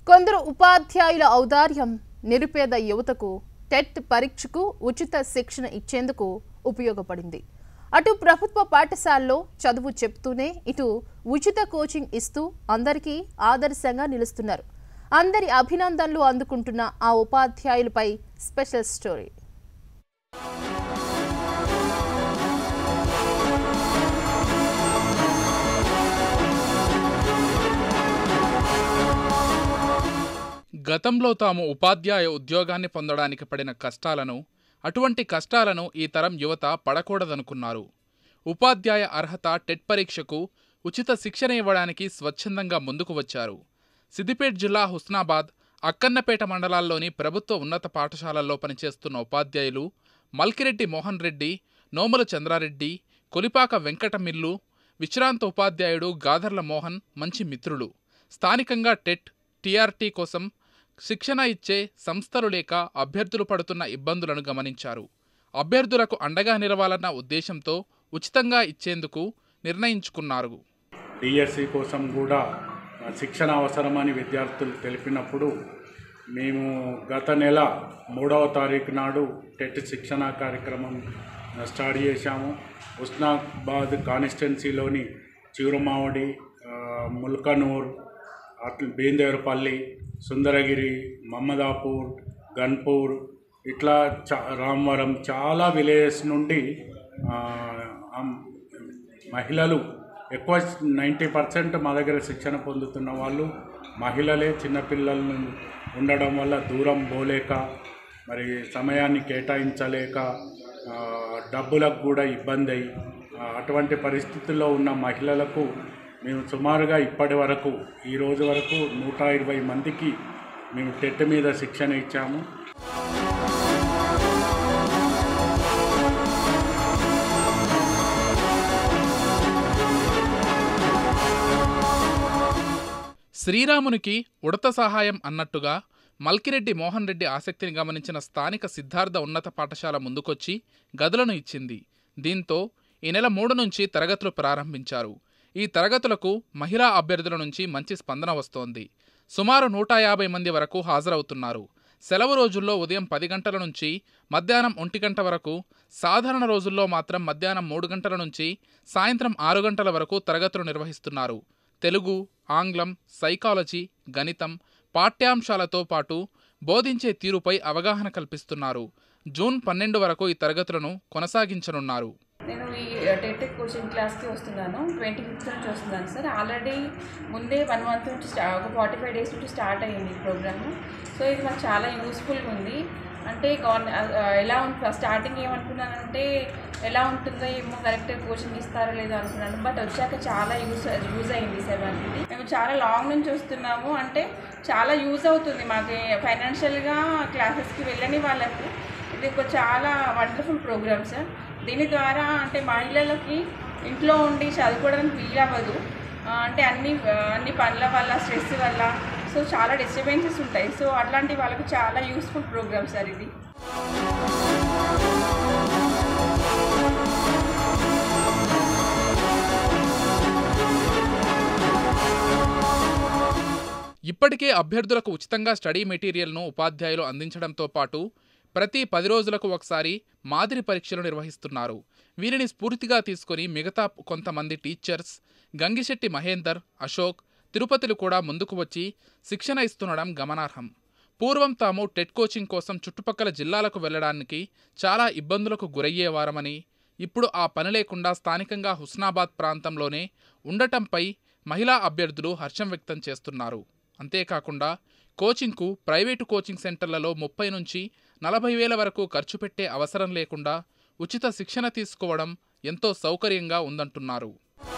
కొందరు ఉపాధ్యాయుల ఔదార్యం నిరుపేద యువతకు టెట్ పరీక్షకు ఉచిత శిక్షణ ఇచ్చేందుకు ఉపయోగపడింది అటు ప్రభుత్వ పాఠశాలలో చదువు చెప్తూనే ఇటు ఉచిత కోచింగ్ ఇస్తూ అందరికీ ఆదర్శంగా నిలుస్తున్నారు అందరి అభినందనలు అందుకుంటున్న ఆ ఉపాధ్యాయులపై స్పెషల్ స్టోరీ గతంలో తాము ఉపాధ్యాయ ఉద్యోగాన్ని పొందడానికి పడిన కష్టాలను అటువంటి కష్టాలను ఈ తరం యువత పడకూడదనుకున్నారు ఉపాధ్యాయ అర్హత టెట్ పరీక్షకు ఉచిత శిక్షణ ఇవ్వడానికి స్వచ్ఛందంగా ముందుకు వచ్చారు సిద్దిపేట జిల్లా హుస్నాబాద్ అక్కన్నపేట మండలాల్లోని ప్రభుత్వ ఉన్నత పాఠశాలల్లో పనిచేస్తున్న ఉపాధ్యాయులు మల్కిరెడ్డి మోహన్ రెడ్డి నోముల చంద్రారెడ్డి కొలిపాక వెంకటమిల్లు విశ్రాంత ఉపాధ్యాయుడు గాదర్ల మోహన్ మంచి మిత్రులు స్థానికంగా టెట్ టీఆర్టీ కోసం శిక్షణ ఇచ్చే సంస్థలు లేక అభ్యర్థులు పడుతున్న ఇబ్బందులను గమనించారు అభ్యర్థులకు అండగా నిలవాలన్న ఉద్దేశంతో ఉచితంగా ఇచ్చేందుకు నిర్ణయించుకున్నారు డిఎస్సి కోసం కూడా శిక్షణ అవసరమని విద్యార్థులు తెలిపినప్పుడు మేము గత నెల మూడవ తారీఖు నాడు టెట్ శిక్షణ కార్యక్రమం స్టార్ట్ చేశాము ఉస్నాబాద్ కాన్స్టిట్యున్సీలోని చిరుమావడి ఆ, ముల్కనూర్ అట్ల బేందేవరపల్లి సుందరగిరి మమ్మదాపూర్ గన్పూర్ ఇట్లా చా రామవరం చాలా విలేజెస్ నుండి ఆ, అమ్- మహిళలు ఎక్కువ నైంటీ పర్సెంట్ మా దగ్గర శిక్షణ పొందుతున్న వాళ్ళు మహిళలే చిన్నపిల్లలు ఉండడం వల్ల దూరం పోలేక మరి సమయాన్ని కేటాయించలేక ఆ, డబ్బులకు కూడా ఇబ్బంది అయ్యి ఆ, అటువంటి పరిస్థితుల్లో ఉన్న మహిళలకు మేము సుమారుగా ఇప్పటి వరకు ఈ రోజు వరకు నూట ఇరవై మందికి మేము టెట్ మీద శిక్షణ ఇచ్చాము శ్రీరామునికి ఉడత సహాయం అన్నట్టుగా మల్కిరెడ్డి మోహన్ రెడ్డి ఆసక్తిని గమనించిన స్థానిక సిద్ధార్థ ఉన్నత పాఠశాల ముందుకొచ్చి గదులను ఇచ్చింది దీంతో ఈ నెల మూడు నుంచి తరగతులు ప్రారంభించారు ఈ తరగతులకు మహిళా అభ్యర్థుల నుంచి మంచి స్పందన వస్తోంది సుమారు నూట యాభై మంది వరకు హాజరవుతున్నారు సెలవు రోజుల్లో ఉదయం పది గంటల నుంచి మధ్యాహ్నం ఒంటి గంట వరకు సాధారణ రోజుల్లో మాత్రం మధ్యాహ్నం మూడు గంటల నుంచి సాయంత్రం ఆరు గంటల వరకు తరగతులు నిర్వహిస్తున్నారు తెలుగు ఆంగ్లం సైకాలజీ గణితం పాఠ్యాంశాలతో పాటు బోధించే తీరుపై అవగాహన కల్పిస్తున్నారు జూన్ పన్నెండు వరకు ఈ తరగతులను కొనసాగించనున్నారు నేను ఈ టెట్ కోచింగ్ క్లాస్కి వస్తున్నాను ట్వంటీ ఫిఫ్త్ నుంచి వస్తున్నాను సార్ ఆల్రెడీ ముందే వన్ మంత్ నుంచి స్టా ఒక ఫార్టీ ఫైవ్ డేస్ నుంచి స్టార్ట్ అయ్యింది ఈ ప్రోగ్రామ్ సో ఇది మాకు చాలా యూస్ఫుల్గా ఉంది అంటే గవర్న ఎలా ఉంటుంది స్టార్టింగ్ ఏమనుకున్నానంటే ఎలా ఉంటుందో ఏమో కరెక్ట్ కోచింగ్ ఇస్తారో లేదో అనుకున్నాను బట్ వచ్చాక చాలా యూస్ యూజ్ అయింది సార్ మనకి ఇది. మేము చాలా లాంగ్ నుంచి వస్తున్నాము అంటే చాలా యూజ్ అవుతుంది మాకు ఫైనాన్షియల్గా క్లాసెస్కి వెళ్ళని వాళ్ళకు ఇది ఒక చాలా వండర్ఫుల్ ప్రోగ్రామ్ సార్ దీని ద్వారా అంటే మహిళలకి ఇంట్లో ఉండి చదువుకోవడానికి వీలు అవ్వదు ఆ, అంటే అన్ని ఆ, అన్ని పనుల వల్ల స్ట్రెస్ వల్ల సో చాలా డిస్టర్బెన్సెస్ ఉంటాయి సో అట్లాంటి వాళ్ళకి చాలా యూస్ఫుల్ ప్రోగ్రామ్ సార్ ఇది ఇప్పటికే అభ్యర్థులకు ఉచితంగా స్టడీ మెటీరియల్ను ఉపాధ్యాయులు అందించడంతో పాటు ప్రతి పది రోజులకు ఒకసారి మాదిరి పరీక్షలు నిర్వహిస్తున్నారు వీరిని స్ఫూర్తిగా తీసుకొని మిగతా కొంతమంది టీచర్స్ గంగిశెట్టి మహేందర్ అశోక్ తిరుపతిలు కూడా ముందుకు వచ్చి శిక్షణ ఇస్తుండడం గమనార్హం పూర్వం తాము టెట్ కోచింగ్ కోసం చుట్టుపక్కల జిల్లాలకు వెళ్ళడానికి చాలా ఇబ్బందులకు గురయ్యేవారమని ఇప్పుడు ఆ పని లేకుండా స్థానికంగా హుస్నాబాద్ ప్రాంతంలోనే ఉండటంపై మహిళా అభ్యర్థులు హర్షం వ్యక్తం చేస్తున్నారు అంతేకాకుండా కోచింగ్కు ప్రైవేటు కోచింగ్ సెంటర్లలో ముప్పై నుంచి నలభై వేల వరకు ఖర్చు పెట్టే అవసరం లేకుండా ఉచిత శిక్షణ తీసుకోవడం ఎంతో సౌకర్యంగా ఉందంటున్నారు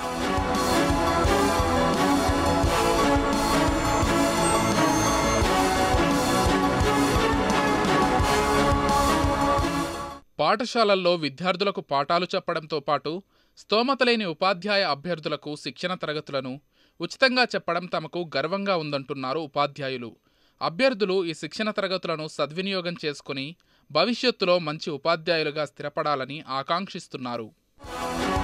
పాఠశాలల్లో విద్యార్థులకు పాఠాలు చెప్పడంతో పాటు స్తోమత లేని ఉపాధ్యాయ అభ్యర్థులకు శిక్షణ తరగతులను ఉచితంగా చెప్పడం తమకు గర్వంగా ఉందంటున్నారు ఉపాధ్యాయులు అభ్యర్థులు ఈ శిక్షణ తరగతులను సద్వినియోగం చేసుకుని భవిష్యత్తులో మంచి ఉపాధ్యాయులుగా స్థిరపడాలని ఆకాంక్షిస్తున్నారు